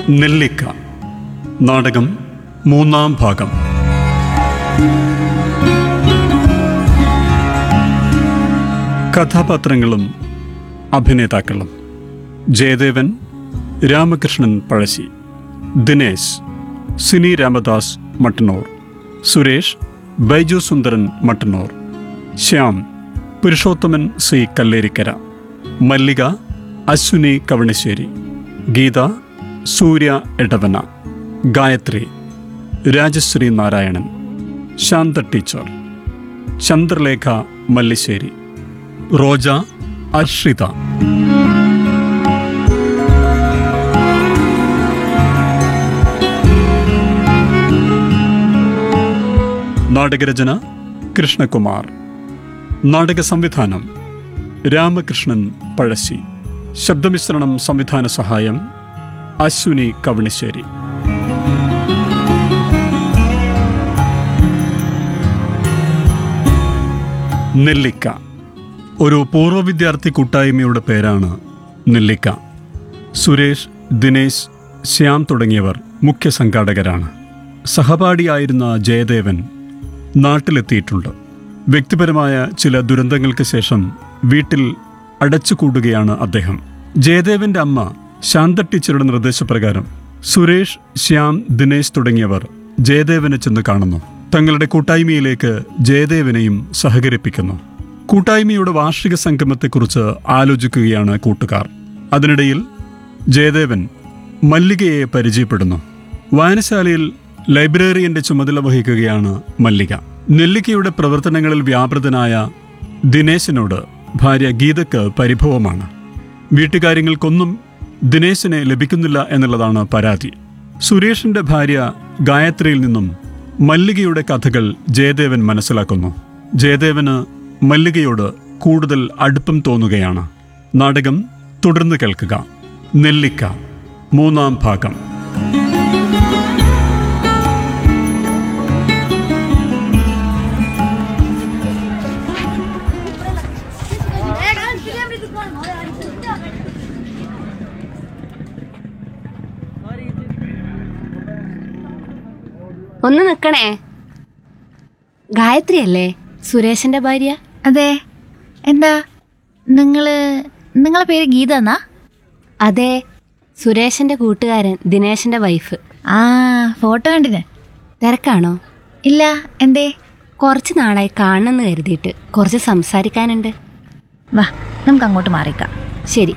നെല്ലിക്ക നാടകം മൂന്നാം ഭാഗം കഥാപാത്രങ്ങളും അഭിനേതാക്കളും ജയദേവൻ രാമകൃഷ്ണൻ പഴശ്ശി ദിനേശ് സിനി രാമദാസ് മട്ടന്നൂർ സുരേഷ് ബൈജു സുന്ദരൻ മട്ടന്നൂർ ശ്യാം പുരുഷോത്തമൻ സി കല്ലേരിക്കര മല്ലിക അശ്വിനി കവണശ്ശേരി ഗീത സൂര്യ എടവന ഗായത്രി രാജശ്രീ നാരായണൻ ശാന്ത ടീച്ചർ ചന്ദ്രലേഖ മല്ലിശ്ശേരി റോജ അർഷിത നാടകരചന കൃഷ്ണകുമാർ നാടക സംവിധാനം രാമകൃഷ്ണൻ പഴശ്ശി ശബ്ദമിശ്രണം സംവിധാന സഹായം അശ്വിനി കവണിശ്ശേരി നെല്ലിക്ക ഒരു പൂർവ്വ വിദ്യാർത്ഥി കൂട്ടായ്മയുടെ പേരാണ് നെല്ലിക്ക സുരേഷ് ദിനേശ് ശ്യാം തുടങ്ങിയവർ മുഖ്യ സംഘാടകരാണ് സഹപാഠിയായിരുന്ന ജയദേവൻ നാട്ടിലെത്തിയിട്ടുണ്ട് വ്യക്തിപരമായ ചില ദുരന്തങ്ങൾക്ക് ശേഷം വീട്ടിൽ അടച്ചുകൂടുകയാണ് അദ്ദേഹം ജയദേവന്റെ അമ്മ ശാന്ത ടീച്ചറുടെ നിർദ്ദേശപ്രകാരം സുരേഷ് ശ്യാം ദിനേശ് തുടങ്ങിയവർ ജയദേവനെ ചെന്ന് കാണുന്നു തങ്ങളുടെ കൂട്ടായ്മയിലേക്ക് ജയദേവനെയും സഹകരിപ്പിക്കുന്നു കൂട്ടായ്മയുടെ വാർഷിക സംഗമത്തെക്കുറിച്ച് ആലോചിക്കുകയാണ് കൂട്ടുകാർ അതിനിടയിൽ ജയദേവൻ മല്ലികയെ പരിചയപ്പെടുന്നു വായനശാലയിൽ ലൈബ്രറിയന്റെ ചുമതല വഹിക്കുകയാണ് മല്ലിക നെല്ലിക്കയുടെ പ്രവർത്തനങ്ങളിൽ വ്യാപൃതനായ ദിനേശിനോട് ഭാര്യ ഗീതക്ക് പരിഭവമാണ് വീട്ടുകാര്യങ്ങൾക്കൊന്നും ദിനേശിനെ ലഭിക്കുന്നില്ല എന്നുള്ളതാണ് പരാതി സുരേഷിന്റെ ഭാര്യ ഗായത്രിയിൽ നിന്നും മല്ലികയുടെ കഥകൾ ജയദേവൻ മനസ്സിലാക്കുന്നു ജയദേവന് മല്ലികയോട് കൂടുതൽ അടുപ്പം തോന്നുകയാണ് നാടകം തുടർന്ന് കേൾക്കുക നെല്ലിക്ക മൂന്നാം ഭാഗം ഒന്ന് നിക്കണേ ഗായത്രി അല്ലേ സുരേഷിന്റെ ഭാര്യ അതെ എന്താ നിങ്ങള് നിങ്ങളെ പേര് ഗീത എന്നാ അതെ സുരേഷിന്റെ കൂട്ടുകാരൻ ദിനേശിന്റെ വൈഫ് ആ ഫോട്ടോ കണ്ടിന് തിരക്കാണോ ഇല്ല എന്തേ കുറച്ച് നാളായി കാണണമെന്ന് കരുതിയിട്ട് കുറച്ച് സംസാരിക്കാനുണ്ട് വാ നമുക്ക് അങ്ങോട്ട് മാറിക്കാം ശരി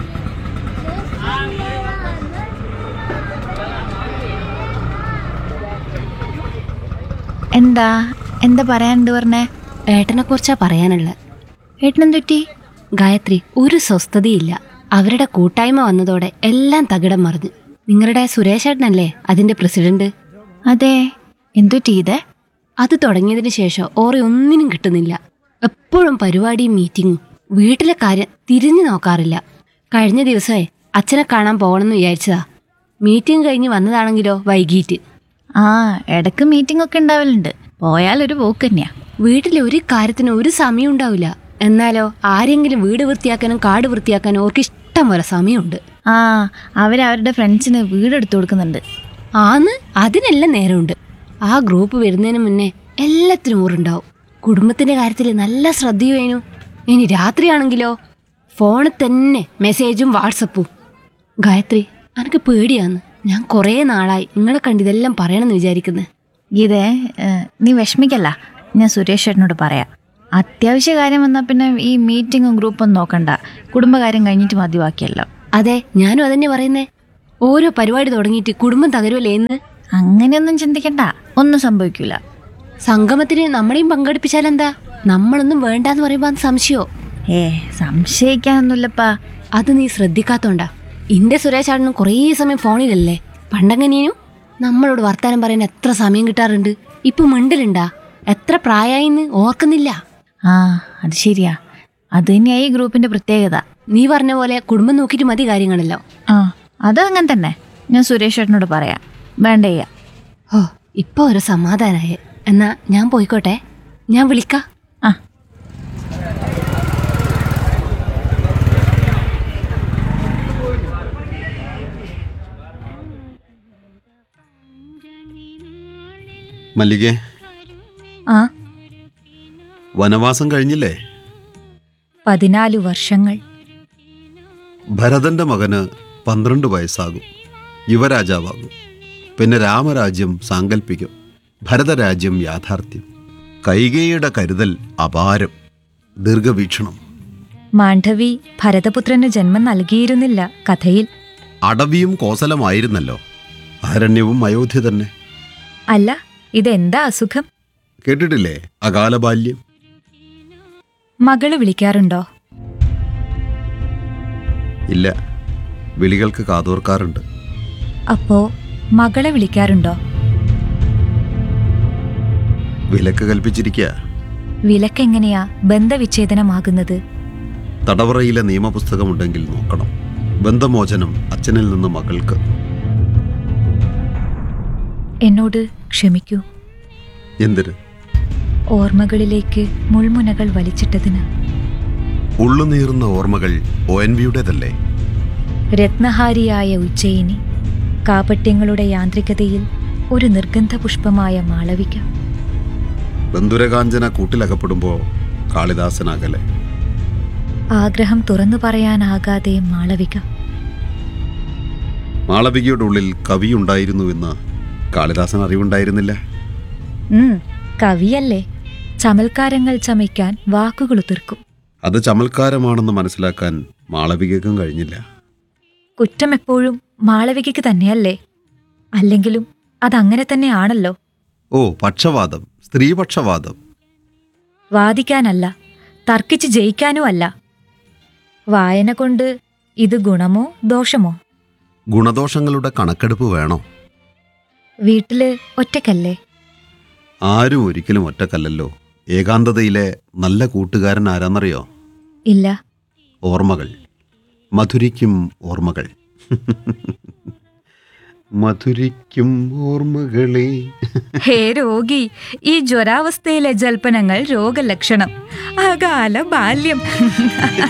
എന്താ എന്താ പറയാനുണ്ട് പറഞ്ഞേ ഏട്ടനെ കുറിച്ചാ പറയാനുള്ളത് ഏട്ടനും തെറ്റി ഗായത്രി ഒരു സ്വസ്ഥതയില്ല അവരുടെ കൂട്ടായ്മ വന്നതോടെ എല്ലാം തകിടം മറിഞ്ഞു നിങ്ങളുടെ സുരേഷ് ഏട്ടനല്ലേ അതിന്റെ പ്രസിഡന്റ് അതെ എന്തുറ്റി ഇതേ അത് തുടങ്ങിയതിന് ശേഷം ഓറെ ഒന്നിനും കിട്ടുന്നില്ല എപ്പോഴും പരിപാടിയും മീറ്റിങ്ങും വീട്ടിലെ കാര്യം തിരിഞ്ഞു നോക്കാറില്ല കഴിഞ്ഞ ദിവസമേ അച്ഛനെ കാണാൻ പോകണമെന്ന് വിചാരിച്ചതാ മീറ്റിംഗ് കഴിഞ്ഞ് വന്നതാണെങ്കിലോ വൈകിട്ട് ആ ഇടക്ക് മീറ്റിംഗ് ഒക്കെ ഉണ്ടാവലുണ്ട് പോയാൽ ഒരു പോക്ക് തന്നെയാ വീട്ടിലെ ഒരു കാര്യത്തിനും ഒരു സമയം ഉണ്ടാവില്ല എന്നാലോ ആരെങ്കിലും വീട് വൃത്തിയാക്കാനും കാട് വൃത്തിയാക്കാനും അവർക്ക് ഇഷ്ടം പോലെ സമയമുണ്ട് ആ അവരവരുടെ ഫ്രണ്ട്സിന് വീടെടുത്തു കൊടുക്കുന്നുണ്ട് ആന്ന് അതിനെല്ലാം നേരമുണ്ട് ആ ഗ്രൂപ്പ് വരുന്നതിന് മുന്നേ എല്ലാത്തിനും ഊറുണ്ടാവും കുടുംബത്തിന്റെ കാര്യത്തിൽ നല്ല ശ്രദ്ധയുവേനു ഇനി രാത്രിയാണെങ്കിലോ ഫോണിൽ തന്നെ മെസ്സേജും വാട്സപ്പും ഗായത്രി എനിക്ക് പേടിയാന്ന് ഞാൻ കുറേ നാളായി നിങ്ങളെ കണ്ട് ഇതെല്ലാം പറയണമെന്ന് വിചാരിക്കുന്നത് ഗീതേ ഏ, നീ വിഷമിക്കല്ല ഞാൻ സുരേഷ് ചേട്ടനോട് പറയാം അത്യാവശ്യ കാര്യം വന്നാൽ പിന്നെ ഈ മീറ്റിങ്ങും ഗ്രൂപ്പും നോക്കണ്ട കുടുംബകാര്യം കഴിഞ്ഞിട്ട് മതി ബാക്കിയല്ലോ അതെ ഞാനും അതന്നെ പറയുന്നേ ഓരോ പരിപാടി തുടങ്ങിയിട്ട് കുടുംബം തകരുമല്ലേ എന്ന് അങ്ങനെയൊന്നും ചിന്തിക്കണ്ട ഒന്നും സംഭവിക്കില്ല സംഗമത്തിന് നമ്മളെയും പങ്കെടുപ്പിച്ചാലെന്താ നമ്മളൊന്നും വേണ്ടാന്ന് പറയുമ്പോൾ അത് സംശയോ ഏ സംശയിക്കാനൊന്നുമില്ലപ്പാ അത് നീ ശ്രദ്ധിക്കാത്തോണ്ടാ ഇന്റെ സുരേഷ് ആടനും കുറേ സമയം ഫോണിലല്ലേ പണ്ടെങ്ങനെയും നമ്മളോട് വർത്താനം പറയാൻ എത്ര സമയം കിട്ടാറുണ്ട് ഇപ്പൊ മിണ്ടലുണ്ടാ എത്ര പ്രായമായിന്ന് ഓർക്കുന്നില്ല ആ അത് ശരിയാ അത് തന്നെയാ ഈ ഗ്രൂപ്പിന്റെ പ്രത്യേകത നീ പറഞ്ഞ പോലെ കുടുംബം നോക്കിയിട്ട് മതി കാര്യങ്ങളല്ലോ ആ അത് അങ്ങനെ തന്നെ ഞാൻ സുരേഷ് ചേട്ടനോട് പറയാം വേണ്ടയ്യ ഓ ഇപ്പൊ ഒരു സമാധാനായ എന്നാ ഞാൻ പോയിക്കോട്ടെ ഞാൻ വിളിക്കാം ആ മല്ലികേ ആ വനവാസം കഴിഞ്ഞില്ലേ പതിനാല് വർഷങ്ങൾ ഭരതന്റെ മകന് പന്ത്രണ്ട് വയസ്സാകും യുവരാജാവാകും പിന്നെ രാമരാജ്യം സാങ്കല്പിക്കും ഭരതരാജ്യം യാഥാർത്ഥ്യം കൈകേയിയുടെ കരുതൽ അപാരം ദീർഘവീക്ഷണം മാണ്ഡവി ഭരതപുത്രന് ജന്മം നൽകിയിരുന്നില്ല കഥയിൽ അടവിയും കോസലമായിരുന്നല്ലോ ആരണ്യവും അയോധ്യ തന്നെ അല്ല ഇതെന്താ അസുഖം കേട്ടിട്ടില്ലേ അകാല ബാല്യം മകള് വിളിക്കാറുണ്ടോ ഇല്ല വിളികൾക്ക് കാതോർക്കാറുണ്ട് അപ്പോ മകളെ വിളിക്കാറുണ്ടോ വിലക്ക് കൽപ്പിച്ചിരിക്കുക വിലക്കെങ്ങനെയാ ബന്ധവിച്ഛേദനമാകുന്നത് തടവറയിലെ നിയമപുസ്തകമുണ്ടെങ്കിൽ നോക്കണം ബന്ധമോചനം അച്ഛനിൽ നിന്ന് മകൾക്ക് എന്നോട് ക്ഷമിക്കൂ എന്തിന് ഓർമ്മകളിലേക്ക് മുൾമുനകൾ വലിച്ചിട്ടതിന് ഉള്ളുനീറുന്ന ഓർമ്മകൾ ഒ എൻ വിയുടേതല്ലേ രത്നഹാരിയായ ഉജ്ജയിനി കാപട്യങ്ങളുടെ യാന്ത്രികതയിൽ ഒരു നിർഗന്ധ പുഷ്പമായ മാളവിക ബന്ധുരകാഞ്ചന കൂട്ടിലകപ്പെടുമ്പോൾ കാളിദാസനകലെ ആഗ്രഹം തുറന്നു പറയാനാകാതെ മാളവിക മാളവികയുടെ ഉള്ളിൽ കവിയുണ്ടായിരുന്നുവെന്ന് കാളിദാസൻ അറിവുണ്ടായിരുന്നില്ല ഉം, കവിയല്ലേ ചമൽക്കാരങ്ങൾ ചമയ്ക്കാൻ വാക്കുകൾ ഉതിർക്കും അത് ചമൽക്കാരമാണെന്ന് മനസ്സിലാക്കാൻ മാളവികയ്ക്കും കഴിഞ്ഞില്ല കുറ്റം എപ്പോഴും മാളവികയ്ക്ക് തന്നെയല്ലേ അല്ലെങ്കിലും അതങ്ങനെ തന്നെയാണല്ലോ ഓ പക്ഷവാദം സ്ത്രീപക്ഷവാദം വാദിക്കാനല്ല തർക്കിച്ച് ജയിക്കാനുമല്ല വായന കൊണ്ട് ഇത് ഗുണമോ ദോഷമോ ഗുണദോഷങ്ങളുടെ കണക്കെടുപ്പ് വേണോ വീട്ടില് ഒറ്റക്കല്ലേ ആരും ഒരിക്കലും ഒറ്റക്കല്ലല്ലോ ഏകാന്തതയിലെ നല്ല കൂട്ടുകാരൻ ആരാന്നറിയോ ഇല്ല ഓർമ്മകൾ മധുരിക്കും ഓർമ്മകൾ മധുരിക്കും ഓർമ്മകളെ ഹേ രോഗി ഈ ജ്വരാവസ്ഥയിലെ ജൽപ്പനങ്ങൾ രോഗലക്ഷണം അകാല ബാല്യം